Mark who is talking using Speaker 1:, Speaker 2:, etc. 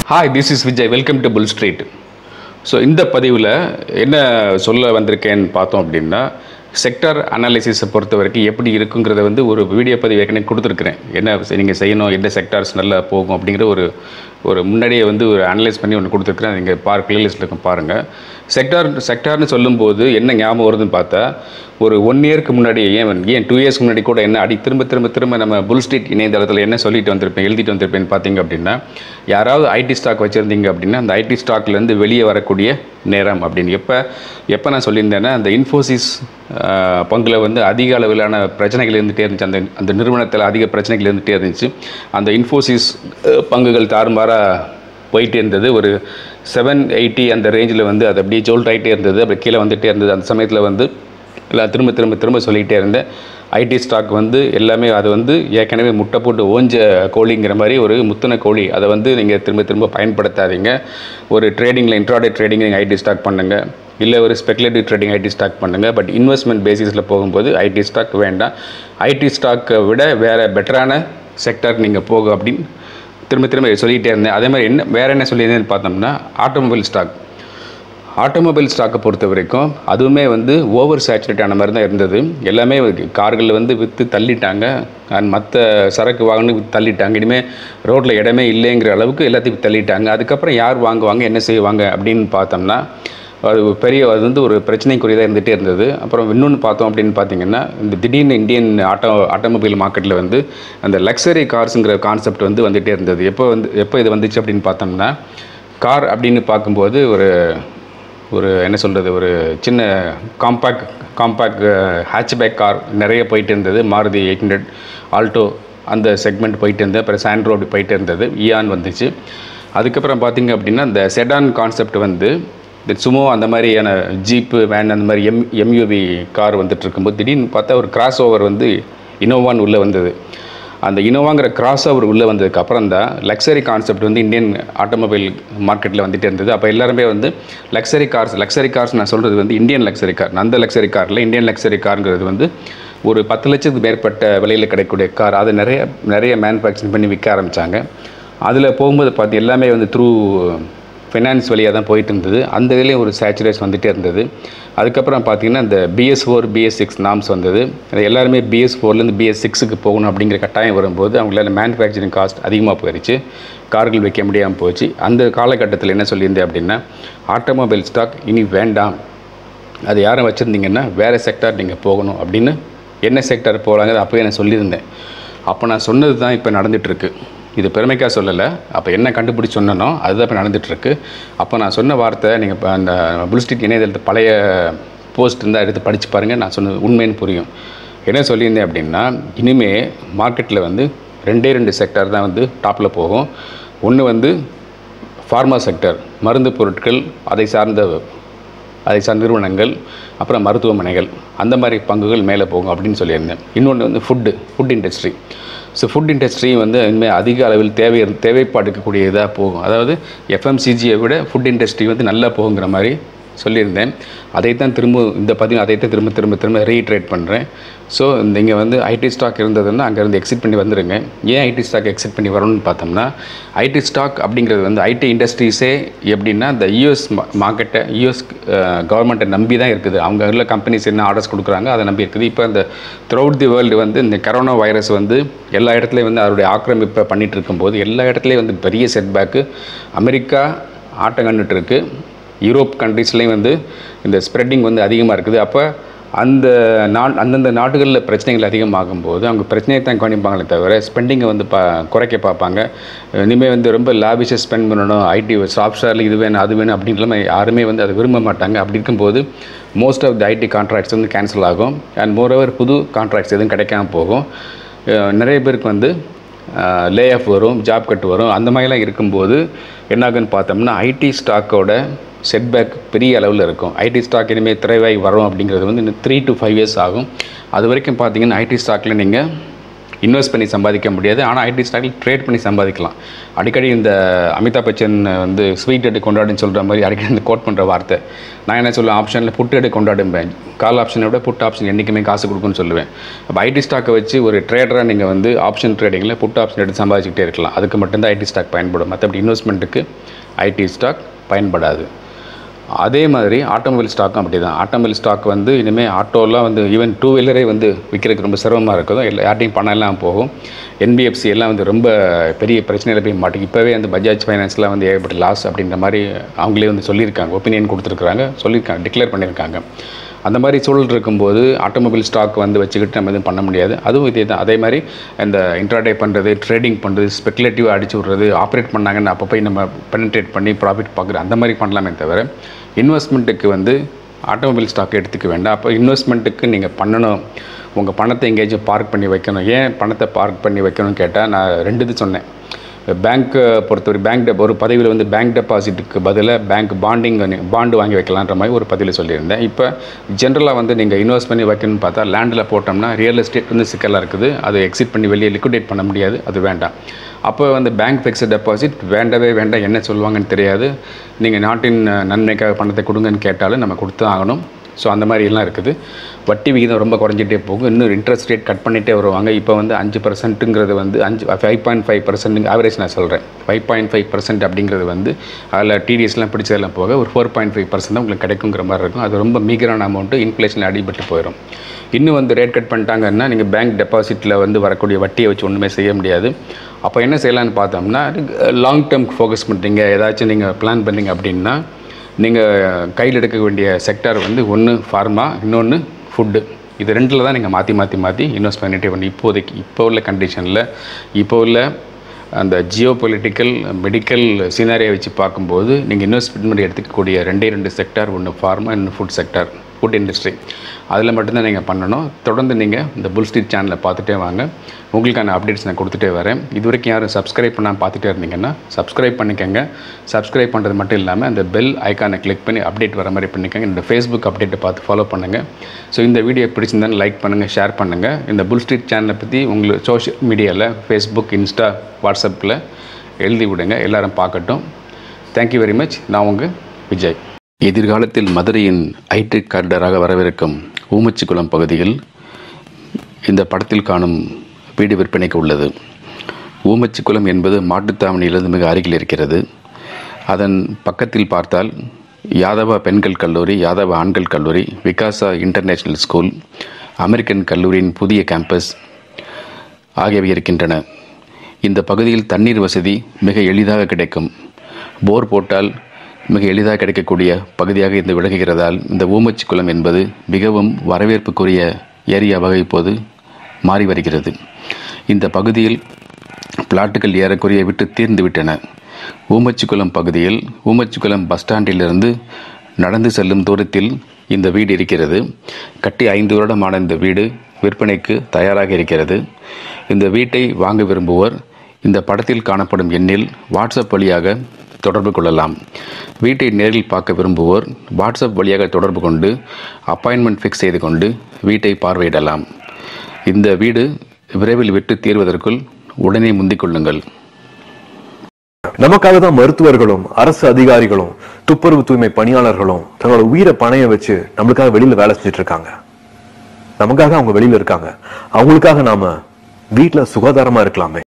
Speaker 1: hi this is Vijay welcome to Bull Street so இந்த பதிவில் என்ன சொல்ல வந்திருக்கேன்னு பார்த்தோம் அப்படின்னா செக்டார் அனாலிசிஸை பொறுத்த வரைக்கும் எப்படி இருக்குங்கிறத வந்து ஒரு வீடியோ பதிவு ஏற்கனவே கொடுத்துருக்குறேன் என்ன நீங்கள் செய்யணும் எந்த செக்டார்ஸ் நல்லா போகும் அப்படிங்கிற ஒரு ஒரு முன்னாடியே வந்து ஒரு அனலைஸ் பண்ணி ஒன்று கொடுத்துருக்குறேன் நீங்கள் பார் பிளேலிஸ்ட்டில் இருக்கும் பாருங்கள் செக்டார் செக்டார்னு சொல்லும்போது என்ன ஞாபகம் வருதுன்னு பார்த்தா ஒரு ஒன் இயர்க்கு முன்னாடி ஏன் ஏன் டூ இயர்ஸ்க்கு முன்னாடி கூட என்ன அடி திரும்ப திரும்ப திரும்ப நம்ம புல் ஸ்ட்ரீட் இணையதளத்தில் என்ன சொல்லிட்டு வந்திருப்பேன் எழுதிட்டு வந்திருப்பேன்னு பார்த்தீங்க அப்படின்னா யாராவது ஐடி ஸ்டாக் வச்சுருந்தீங்க அப்படின்னா அந்த ஐடி ஸ்டாக்லேருந்து வெளியே வரக்கூடிய நேரம் அப்படின்னு எப்போ எப்போ நான் சொல்லியிருந்தேன்னா அந்த இன்ஃபோசிஸ் பங்கில் வந்து அதிக அளவிலான பிரச்சனைகள் இருந்துகிட்டே இருந்துச்சு அந்த அந்த நிறுவனத்தில் அதிக பிரச்சனைகள் இருந்துகிட்டே இருந்துச்சு அந்த இன்ஃபோசிஸ் அஹ், பங்குகள் தாறுமாறாக போயிட்டே இருந்தது ஒரு செவன் எயிட்டி அந்த ரேஞ்சில் வந்து அது அப்படியே ஜோல்ட் ஆகிட்டே இருந்தது அப்படி கீழே வந்துகிட்டே இருந்தது அந்த சமயத்தில் வந்து எல்லாம் திரும்ப திரும்ப திரும்ப சொல்லிக்கிட்டே இருந்தேன் ஐடி ஸ்டாக் வந்து எல்லாமே அது வந்து ஏற்கனவே முட்டை போட்டு ஓஞ்ச கோழிங்கிற மாதிரி ஒரு முத்தின கோழி அதை வந்து நீங்கள் திரும்ப திரும்ப பயன்படுத்தாதீங்க ஒரு ட்ரேடிங்கில் இன்ட்ராடே ட்ரேடிங் நீங்கள் ஐடி ஸ்டாக் பண்ணுங்கள் இல்லை ஒரு ஸ்பெகுலேட்டிவ் ட்ரேடிங் ஐடி ஸ்டாக் பண்ணுங்கள் பட் இன்வெஸ்ட்மெண்ட் பேசிஸில் போகும்போது ஐடி ஸ்டாக் வேண்டாம் ஐடி ஸ்டாக்கை விட வேறு பெட்டரான செக்டார் நீங்கள் போகும் அப்படின்னு திரும்ப திரும்ப சொல்லிகிட்டே இருந்தேன் அதே மாதிரி என்ன வேறு என்ன சொல்லியிருந்தேன்னு பார்த்தோம்னா ஆட்டோமொபைல் ஸ்டாக் ஆட்டோமொபைல் ஸ்டாக்கை பொறுத்த வரைக்கும் அதுவுமே வந்து ஓவர் சேச்சுரேட் ஆன மாதிரி தான் இருந்தது எல்லாமே கார்கள் வந்து விற்று தள்ளிட்டாங்க அண்ட் மற்ற சரக்கு வாகனம் விற்று தள்ளிட்டாங்க இனிமேல் ரோட்டில் இடமே இல்லைங்கிற அளவுக்கு எல்லாத்தையும் வித்து தள்ளிட்டாங்க அதுக்கப்புறம் யார் வாங்குவாங்க என்ன செய்வாங்க அப்படின்னு பார்த்தோம்னா அது ஒரு பெரிய அது வந்து ஒரு பிரச்சனைக்குரியதாக இருந்துகிட்டே இருந்தது அப்புறம் இன்னொன்று பார்த்தோம் அப்படின்னு பார்த்தீங்கன்னா இந்த திடீர்னு இந்தியன் ஆட்டோ ஆட்டோமொபைல் மார்க்கெட்டில் வந்து அந்த லக்ஸரி கார்ஸுங்கிற கான்செப்ட் வந்து வந்துகிட்டே இருந்தது எப்போ வந்து எப்போ இது வந்துச்சு அப்படின்னு பார்த்தோம்னா கார் அப்படின்னு பார்க்கும்போது ஒரு ஒரு என்ன சொல்கிறது ஒரு சின்ன காம்பேக்ட் காம்பேக்ட் ஹேட்ச்பேக் கார் நிறைய போயிட்டு இருந்தது மாருதி எயிட் ஹண்ட்ரட் ஆல்டோ அந்த செக்மெண்ட் போயிட்டு இருந்தது அப்புறம் சாண்ட்ரோ அப்படி போயிட்டு இருந்தது இயான் வந்துச்சு அதுக்கப்புறம் பார்த்தீங்க அப்படின்னா இந்த செடான் கான்செப்ட் வந்து இந்த சுமோ அந்த மாதிரியான ஜீப்பு வேன் அந்த மாதிரி எம் எம்யூவி கார் வந்துட்டு இருக்கும்போது திடீர்னு பார்த்தா ஒரு கிராஸ் ஓவர் வந்து இனோவான்னு உள்ளே வந்தது அந்த இனோவாங்கிற கிராஸ் ஓவர் உள்ளே வந்ததுக்கு அப்புறம் தான் லக்ஸரி கான்செப்ட் வந்து இந்தியன் ஆட்டோமொபைல் மார்க்கெட்டில் வந்துட்டு இருந்தது அப்போ எல்லாருமே வந்து லக்ஸரி கார்ஸ் லக்ஸரி கார்ஸ் நான் சொல்கிறது வந்து இந்தியன் லக்ஸரி கார் அந்த லக்ஸரி காரில் இந்தியன் லக்ஸரி காருங்கிறது வந்து ஒரு பத்து லட்சத்துக்கு மேற்பட்ட விலையில் கிடைக்கக்கூடிய கார் அதை நிறைய நிறைய மேனுஃபேக்சரிங் பண்ணி விற்க ஆரம்பித்தாங்க அதில் போகும்போது பார்த்து எல்லாமே வந்து த்ரூ ஃபினான்ஸ் வழியாக தான் போயிட்டு இருந்தது அந்த இதுலேயும் ஒரு சேச்சுரேஷன் வந்துகிட்டே இருந்தது அதுக்கப்புறம் பார்த்தீங்கன்னா இந்த BS four BS six norms வந்தது அது எல்லாருமே பிஎஸ் ஃபோர்லேருந்து பிஎஸ் சிக்ஸுக்கு போகணும் அப்படிங்கிற கட்டாயம் வரும்போது அவங்களால மேனுஃபேக்சரிங் காஸ்ட் அதிகமாக போயிடுச்சு கார்கள் வைக்க முடியாமல் போச்சு அந்த காலகட்டத்தில் என்ன சொல்லியிருந்தேன் அப்படின்னா ஆட்டோமொபைல் ஸ்டாக் இனி வேண்டாம் அது யாரும் வச்சுருந்தீங்கன்னா வேறு செக்டார் நீங்கள் போகணும் அப்படின்னு என்ன செக்டார் போகலாங்கிறது அப்போயே நான் சொல்லியிருந்தேன் அப்போ நான் சொன்னது தான் இப்போ நடந்துகிட்ருக்கு இது பெருமைக்காக சொல்லலை அப்போ என்ன கண்டுபிடிச்சி சொன்னனோ அதுதான் இப்போ நடந்துகிட்ருக்கு அப்போ நான் சொன்ன வார்த்தை நீங்கள் இப்போ அந்த புல் ஸ்ட்ரீட் இணையதளத்து பழைய போஸ்ட் இருந்தால் எடுத்து படித்து பாருங்கள் நான் சொன்னது உண்மைன்னு புரியும் என்ன சொல்லியிருந்தேன் அப்படின்னா இனிமே மார்க்கெட்டில் வந்து ரெண்டே ரெண்டு செக்டார் தான் வந்து டாப்பில் போகும் ஒன்று வந்து ஃபார்மா செக்டர் மருந்து பொருட்கள் அதை சார்ந்த அதை சார்ந்த நிறுவனங்கள் அப்புறம் மருத்துவமனைகள் அந்த மாதிரி பங்குகள் மேலே போகும் அப்படின்னு சொல்லியிருந்தேன் இன்னொன்று வந்து food food industry so food industry வந்து இனிமேல் அதிக அளவில் தேவை தேவைப்பாடு இருக்கக்கூடிய இதாக போகும் அதாவது எஃப்எம்சிஜியை விட ஃபுட் இண்டஸ்ட்ரி வந்து நல்லா போகுங்கிற மாதிரி சொல்லியிருந்தேன் அதைத்தான் திரும்ப இந்த பதிவு அதைத்தான் திரும்ப திரும்ப திரும்ப ரீட்ரேட் பண்ணுறேன் ஸோ இங்கே வந்து ஐடி ஸ்டாக் இருந்ததுன்னா அங்கேருந்து எக்ஸிட் பண்ணி வந்துடுங்க ஏன் ஐடி ஸ்டாக் எக்ஸிட் பண்ணி வரணும்னு பார்த்தோம்னா ஐடி ஸ்டாக் அப்படிங்கிறது வந்து ஐடி இண்டஸ்ட்ரீஸே எப்படின்னா இந்த யூஎஸ் மார்க்கெட்டை யூஎஸ் கவர்மெண்ட்டை நம்பி தான் இருக்குது அவங்க உள்ள கம்பெனிஸ் என்ன ஆர்டர்ஸ் கொடுக்குறாங்க அதை நம்பி இருக்குது இப்போ இந்த த்ரூஅவுட் தி வேர்ல்டு வந்து இந்த கரோனா வைரஸ் வந்து எல்லா இடத்துலையும் வந்து அதோடைய ஆக்கிரமிப்பை பண்ணிகிட்டு இருக்கும்போது எல்லா இடத்துலையும் வந்து பெரிய செட்பேக்கு அமெரிக்கா ஆட்டம் கண்டுட்டு இருக்கு யூரோப் கண்ட்ரீஸ்லேயும் வந்து இந்த ஸ்ப்ரெட்டிங் வந்து அதிகமாக இருக்குது அப்போ அந்த நா அந்தந்த நாடுகளில் பிரச்சனைகள் அதிகமாகும் போது அவங்க பிரச்சனையை தான் கவனிப்பாங்களே தவிர ஸ்பெண்டிங்கை வந்து பா குறைக்க பார்ப்பாங்க இனிமேல் வந்து ரொம்ப லாபிஷாக ஸ்பெண்ட் பண்ணணும் ஐடி சாஃப்ட்வேரில் இது வேணும் அது வேணும் அப்படின்றலாம் யாருமே வந்து அதை விரும்ப மாட்டாங்க அப்படி இருக்கும்போது most of the IT contracts வந்து கேன்சல் ஆகும் அண்ட் மோரோவர் புது கான்ட்ராக்ட்ஸ் எதுவும் கிடைக்காம போகும் அஹ் நிறைய பேருக்கு வந்து லே ஆஃப் வரும் ஜாப் கட் வரும் அந்த மாதிரிலாம் இருக்கும்போது என்னாகுன்னு பார்த்தோம்னா ஐடி ஸ்டாக்கோட செட்பேக் பெரிய அளவில் இருக்கும் ஐடி ஸ்டாக் இனிமேல் திரைவாய் வரும் அப்படிங்கிறது வந்து இன்னும் த்ரீ டு ஃபைவ் இயர்ஸ் ஆகும் அது வரைக்கும் பார்த்தீங்கன்னா ஐடி ஸ்டாக்கில் நீங்கள் இன்வெஸ்ட் பண்ணி சம்பாதிக்க முடியாது ஆனால் ஐடி ஸ்டாக்கில் ட்ரேட் பண்ணி சம்பாதிக்கலாம் அடிக்கடி இந்த அமிதாப் பச்சன் வந்து ஸ்வீட் எடு கொண்டாடுன்னு சொல்கிற மாதிரி அடிக்கடி இந்த கோட் பண்ணுற வார்த்தை நான் என்ன சொல்லுவேன் ஆப்ஷனில் புட் எடு கொண்டாடும்பேன் கால் ஆப்ஷனை விட புட் ஆப்ஷன் என்றைக்குமே காசு கொடுக்குன்னு சொல்லுவேன் அப்போ ஐடி ஸ்டாக்கை வச்சு ஒரு ட்ரேடராக நீங்கள் வந்து ஆப்ஷன் ட்ரேடிங்கில் புட் ஆப்ஷன் எடுத்து சம்பாதிச்சுக்கிட்டே இருக்கலாம் அதுக்கு மட்டும்தான் ஐடி ஸ்டாக் பயன்படும் மற்றபடி இன்வெஸ்ட்மெண்ட்டுக்கு ஐடி ஸ்டாக் பயன்படாது அதே மாதிரி ஆட்டோமொபைல் ஸ்டாக்கும் அப்படி தான் ஆட்டோமொபைல் ஸ்டாக் வந்து இனிமேல் ஆட்டோலாம் வந்து ஈவன் டூ வீலரே வந்து விற்கிறதுக்கு ரொம்ப சிரமமாக இருக்கும் இல்லை யார்ட்டையும் பணம் எல்லாம் போகும் என்பிஎஃப்சி எல்லாம் வந்து ரொம்ப பெரிய பிரச்சனையில் போய் மாட்டேங்க இப்போவே வந்து பஜாஜ் ஃபைனான்ஸ்லாம் வந்து ஏகப்பட்ட லாஸ் அப்படின்ற மாதிரி அவங்களே வந்து சொல்லியிருக்காங்க ஒப்பீனியன் கொடுத்துருக்குறாங்க சொல்லியிருக்காங்க டிக்ளேர் பண்ணியிருக்காங்க அந்த மாதிரி சூழல் இருக்கும்போது ஆட்டோமொபைல் ஸ்டாக் வந்து வச்சுக்கிட்டு நம்ம எதுவும் பண்ண முடியாது அதுவும் இதே தான் அதே மாதிரி இந்த இன்ட்ராடே பண்ணுறது ட்ரேடிங் பண்ணுறது ஸ்பெகுலேட்டிவாக அடிச்சு விட்றது ஆப்ரேட் பண்ணாங்கன்னு அப்போ போய் நம்ம பெனிட்ரேட் பண்ணி ப்ராஃபிட் பார்க்குறது அந்த மாதிரி பண்ணலாமே தவிர இன்வெஸ்ட்மெண்ட்டுக்கு வந்து ஆட்டோமொபைல் ஸ்டாக் எடுத்துக்க வேண்டாம் அப்போ இன்வெஸ்ட்மெண்ட்டுக்கு நீங்கள் பண்ணணும் உங்கள் பணத்தை எங்கேயாச்சும் பார்க் பண்ணி வைக்கணும் ஏன் பணத்தை பார்க் பண்ணி வைக்கணும்னு கேட்டால் நான் ரெண்டு இது சொன்னேன் பேங்க்கை பொறுத்தவரை பேங்க் டெப் ஒரு பதவியில் வந்து பேங்க் டெபாசிட்டுக்கு பதிலாக பேங்க் பாண்டிங் பாண்டு வாங்கி வைக்கலான்ற மாதிரி ஒரு பதிவில் சொல்லியிருந்தேன் இப்போ ஜென்ரலாக வந்து நீங்கள் இன்வெஸ்ட் பண்ணி வைக்கணும்னு பார்த்தா லேண்டில் போட்டோம்னா ரியல் எஸ்டேட் வந்து சிக்கலாக இருக்குது அதை எக்ஸிட் பண்ணி வெளியே லிக்விடேட் பண்ண முடியாது அது வேண்டாம் அப்போ வந்து பேங்க் ஃபிக்ஸட் டெபாசிட் வேண்டவே வேண்டாம் என்ன சொல்லுவாங்கன்னு தெரியாது நீங்கள் நாட்டின் நன்மைக்காக பணத்தை கொடுங்கன்னு கேட்டாலும் நம்ம கொடுத்து ஆகணும் ஸோ அந்த மாதிரி எல்லாம் இருக்குது வட்டி விகிதம் ரொம்ப குறைஞ்சிட்டே போகும் இன்னும் இன்ட்ரெஸ்ட் ரேட் கட் பண்ணிகிட்டே வருவாங்க இப்போ வந்து அஞ்சு பர்சன்ட்டுங்கிறது வந்து அஞ்சு five point five percent average நான் சொல்கிறேன் ஃபைவ் பாயிண்ட் ஃபைவ் பர்சன்ட் அப்படிங்கிறது வந்து அதில் டிடிஎஸ்லாம் பிடிச்சதெல்லாம் போக ஒரு ஃபோர் பாயிண்ட் ஃபைவ் பர்சன்ட் தான் உங்களுக்கு கிடைக்குங்கிற மாதிரி இருக்கும் அது ரொம்ப மீகரான அமௌண்ட்டு இன்ஃப்ளேஷன் அடிபட்டு போயிடும் இன்னும் வந்து ரேட் கட் பண்ணிட்டாங்கன்னா நீங்கள் பேங்க் டெபாசிட்டில் வந்து வரக்கூடிய வட்டியை வச்சு ஒன்றுமே செய்ய முடியாது அப்போ என்ன செய்யலாம்னு பார்த்தோம்னா லாங் டேர்ம் ஃபோக்கஸ் பண்ணுறீங்க ஏதாச்சும் நீங்கள் பிளான் பண்ணீங்க அப்படின்னா நீங்கள் கையில் எடுக்க வேண்டிய செக்டார் வந்து ஒன்று ஃபார்மா இன்னொன்று ஃபுட்டு இது ரெண்டில் தான் நீங்கள் மாற்றி மாற்றி மாற்றி இன்வெஸ்ட் பண்ணிட்டே பண்ணி இப்போதைக்கு இப்போ உள்ள கண்டிஷனில் இப்போ உள்ள அந்த ஜியோ பொலிட்டிக்கல் மெடிக்கல் சினாரியை வச்சு பார்க்கும்போது நீங்கள் இன்வெஸ்ட்மெண்ட் பண்ணி எடுத்துக்கக்கூடிய ரெண்டே ரெண்டு செக்டார் ஒன்று ஃபார்மா இன்னும் ஃபுட் செக்டார் ஃபுட் இண்டஸ்ட்ரி அதில் மட்டும்தான் நீங்கள் பண்ணணும் தொடர்ந்து நீங்கள் இந்த புல் ஸ்ட்ரீட் சேனலை பார்த்துட்டே வாங்க உங்களுக்கான அப்டேட்ஸ் நான் கொடுத்துட்டே வரேன் இது வரைக்கும் யாரும் சப்ஸ்கிரைப் பண்ணாமல் பார்த்துட்டே இருந்தீங்கன்னா சப்ஸ்கிரைப் பண்ணிக்கோங்க சப்ஸ்கிரைப் பண்ணுறது மட்டும் இல்லாமல் அந்த பெல் ஐக்கானை கிளிக் பண்ணி அப்டேட் வர மாதிரி பண்ணிக்கோங்க இந்த ஃபேஸ்புக் அப்டேட்டை பார்த்து ஃபாலோ பண்ணுங்கள் ஸோ இந்த வீடியோ பிடிச்சிருந்தாலும் லைக் பண்ணுங்கள் ஷேர் பண்ணுங்கள் இந்த புல் ஸ்ட்ரீட் சேனலை பற்றி உங்களுக்கு சோஷியல் மீடியாவில் ஃபேஸ்புக் இன்ஸ்டா வாட்ஸ்அப்பில் எழுதி விடுங்க எல்லாரும் பார்க்கட்டும் தேங்க்யூ வெரி மச் நான் உங்கள் விஜய் எதிர்காலத்தில் மதுரையின் ஐடி கார்டராக வரவிருக்கும் ஊமச்சிக்குளம் பகுதியில் இந்த படத்தில் காணும் வீடு விற்பனைக்கு உள்ளது ஊமச்சிக்குளம் என்பது மாட்டுத்தாவணியிலிருந்து மிக அருகில் இருக்கிறது அதன் பக்கத்தில் பார்த்தால் யாதவா பெண்கள் கல்லூரி யாதவா ஆண்கள் கல்லூரி விகாசா இன்டர்நேஷனல் ஸ்கூல் அமெரிக்கன் கல்லூரியின் புதிய கேம்பஸ் ஆகியவை இருக்கின்றன இந்த பகுதியில் தண்ணீர் வசதி மிக எளிதாக கிடைக்கும் போர் போட்டால் மிக எளிதாக கிடைக்கக்கூடிய பகுதியாக இது விளங்குகிறதால் இந்த ஊமச்சி குளம் என்பது மிகவும் வரவேற்புக்குரிய ஏரியாவாக இப்போது மாறி வருகிறது இந்த பகுதியில் பிளாட்டுகள் ஏறக்குறைய விட்டு தீர்ந்து விட்டன ஊமச்சிக்குளம் பகுதியில் ஊமச்சிக்குளம் பஸ் ஸ்டாண்டிலிருந்து நடந்து செல்லும் தூரத்தில் இந்த வீடு இருக்கிறது கட்டி ஐந்து வருடமான இந்த வீடு விற்பனைக்கு தயாராக இருக்கிறது இந்த வீட்டை வாங்க விரும்புவோர் இந்த படத்தில் காணப்படும் எண்ணில் வாட்ஸ்அப் வழியாக தொடர்பு கொள்ளலாம் வீட்டை நேரில் பார்க்க விரும்புவோர் வாட்ஸ்அப் வழியாக தொடர்பு கொண்டு அப்பாயின்மெண்ட் ஃபிக்ஸ் செய்து கொண்டு வீட்டை பார்வையிடலாம் இந்த வீடு விரைவில் விட்டு தீர்வதற்குள் உடனே முந்திக் கொள்ளுங்கள்
Speaker 2: நமக்காக தான் மருத்துவர்களும் அரசு அதிகாரிகளும் துப்புரவு தூய்மை பணியாளர்களும் தங்களோட உயிரை பணைய வச்சு நம்மளுக்காக வெளியில வேலை செஞ்சுட்டு இருக்காங்க நமக்காக அவங்க வெளியில இருக்காங்க அவங்களுக்காக நாம வீட்டுல சுகாதாரமா இருக்கலாமே